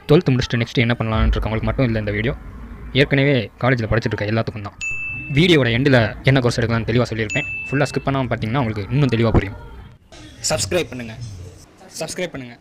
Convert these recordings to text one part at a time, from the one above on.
twelfth முடிச்சுட்டு next என்ன பண்ணலான்னு இருக்கவங்களுக்கு மட்டும் இல்லை இந்த வீடியோ ஏற்கனவே காலேஜில் படிச்சுட்டு இருக்க எல்லாத்துக்கும் தான் வீடியோவோட எண்டில் என்ன கோர்ஸ் எடுக்கலாம்னு தெளிவாக சொல்லியிருப்பேன் ஃபுல்லாக ஸ்கிப் பண்ணாமல் பார்த்தீங்கன்னா உங்களுக்கு இன்னும் தெளிவாக புரியும் சப்ஸ்கிரைப் பண்ணுங்கள் சப்ஸ்கிரைப் பண்ணுங்கள்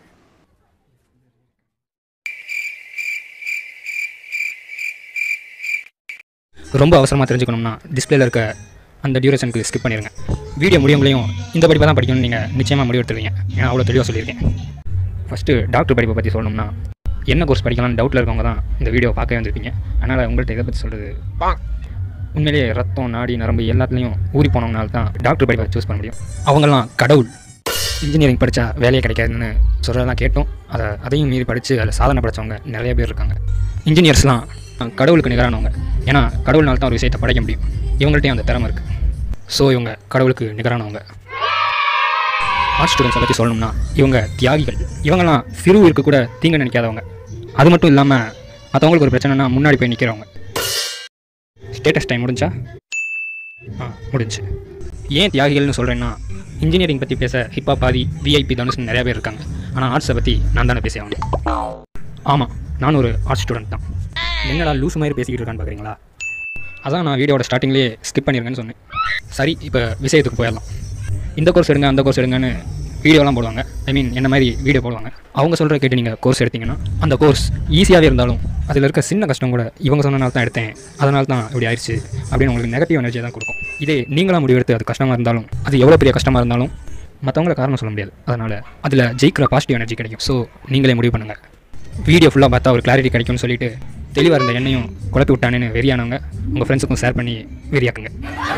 ரொம்ப அவசரமாக தெரிஞ்சுக்கணும்னா டிஸ்பிளேல இருக்க அந்த டியூரேஷனுக்கு ஸ்கிப் பண்ணிடுங்க வீடியோ முடியுங்களையும் இந்த படிப்பை தான் படிக்கணும்னு நீங்கள் நிச்சயமாக முடிவெடுத்துருவீங்க ஏன்னா அவ்வளோ தெளிவாக சொல்லியிருக்கேன் ஃபஸ்ட்டு டாக்டர் படிப்பை பற்றி சொல்லணும்னா என்ன கோர்ஸ் படிக்கலாம்னு டவுட்டில் இருக்கவங்க தான் இந்த வீடியோ பார்க்கவே வந்திருப்பீங்க அதனால் உங்கள்கிட்ட இதை பற்றி சொல்கிறது உண்மையிலேயே ரத்தம் நாடி நரம்பு எல்லாத்துலேயும் ஊறி போனவங்கனால தான் டாக்டர் படிப்பை சூஸ் பண்ண முடியும் அவங்கெல்லாம் கடவுள் இன்ஜினியரிங் படித்தா வேலையே கிடைக்காதுன்னு சொல்கிறதெல்லாம் கேட்டோம் அதை அதையும் மீறி படித்து அதில் சாதனை படைச்சவங்க நிறைய பேர் இருக்காங்க இன்ஜினியர்ஸ்லாம் கடவுளுக்கு நிகரானவங்க ஏன்னா கடவுள்னால தான் ஒரு விஷயத்தை படைக்க முடியும் இவங்கள்ட்டையும் அந்த திறமை இருக்குது ஸோ இவங்க கடவுளுக்கு நிகரானவங்க ஆர்ட்ஸ் ஸ்டூடெண்ட்ஸை பற்றி சொல்லணும்னா இவங்க தியாகிகள் இவங்கெல்லாம் சிறு உயிருக்கு கூட தீங்கு நினைக்காதவங்க அது மட்டும் இல்லாமல் மற்றவங்களுக்கு ஒரு பிரச்சனைனா முன்னாடி போய் நிற்கிறவங்க ஸ்டேட்டஸ் டைம் முடிஞ்சா ஆ முடிஞ்சு ஏன் தியாகிகள்னு சொல்கிறேன்னா இன்ஜினியரிங் பற்றி பேச ஹிப்பா பாதி விஐபி தனுஷ்னு நிறைய பேர் இருக்காங்க ஆனால் ஆர்ட்ஸை பற்றி நான் தானே பேசி ஆகணும் ஆமாம் நான் ஒரு ஆர்ட்ஸ் ஸ்டூடெண்ட் தான் என்னடா லூஸ் மாதிரி பேசிக்கிட்டு இருக்கான்னு பார்க்குறீங்களா அதான் நான் வீடியோட ஸ்டார்டிங்லேயே ஸ்கிப் பண்ணிருங்கன்னு சொன்னேன் சரி இப்போ விஷயத்துக்கு போயிடலாம் இந்த கோர்ஸ் எடுங்க அந்த கோர்ஸ் எடுங்கன்னு வீடியோலாம் போடுவாங்க ஐ மீன் என்ன மாதிரி வீடியோ போடுவாங்க அவங்க சொல்கிற கேட்டு நீங்கள் கோர்ஸ் எடுத்தீங்கன்னா அந்த கோர்ஸ் ஈஸியாகவே இருந்தாலும் அதில் இருக்க சின்ன கஷ்டம் கூட இவங்க சொன்னனால தான் எடுத்தேன் அதனால தான் இப்படி ஆயிடுச்சு அப்படின்னு உங்களுக்கு நெகட்டிவ் எனர்ஜியை தான் கொடுக்கும் இதே நீங்களாக முடிவெடுத்து அது கஷ்டமாக இருந்தாலும் அது எவ்வளோ பெரிய கஷ்டமாக இருந்தாலும் மற்றவங்கள காரணம் சொல்ல முடியாது அதனால் அதில் ஜெயிக்கிற பாசிட்டிவ் எனர்ஜி கிடைக்கும் ஸோ நீங்களே முடிவு பண்ணுங்கள் வீடியோ ஃபுல்லாக பார்த்தா ஒரு கிளாரிட்டி கிடைக்கும்னு சொல்லிட்டு தெளிவாக இருந்த எண்ணையும் குழப்பி விட்டானேன்னு வெறியானவங்க உங்கள் ஃப்ரெண்ட்ஸுக்கும் ஷேர் பண்ணி வெறியாக்குங்க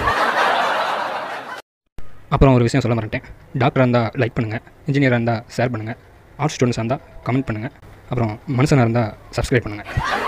அப்புறம் ஒரு விஷயம் சொல்ல மாட்டேன் டாக்டராக இருந்தால் லைக் பண்ணுங்கள் இன்ஜினியராக இருந்தால் ஷேர் பண்ணுங்கள் ஆர்ட்ஸ் ஸ்டூடெண்ட்ஸாக இருந்தால் கமெண்ட் பண்ணுங்கள் அப்புறம் மனுஷனாக இருந்தால் சப்ஸ்கிரைப் பண்ணுங்கள்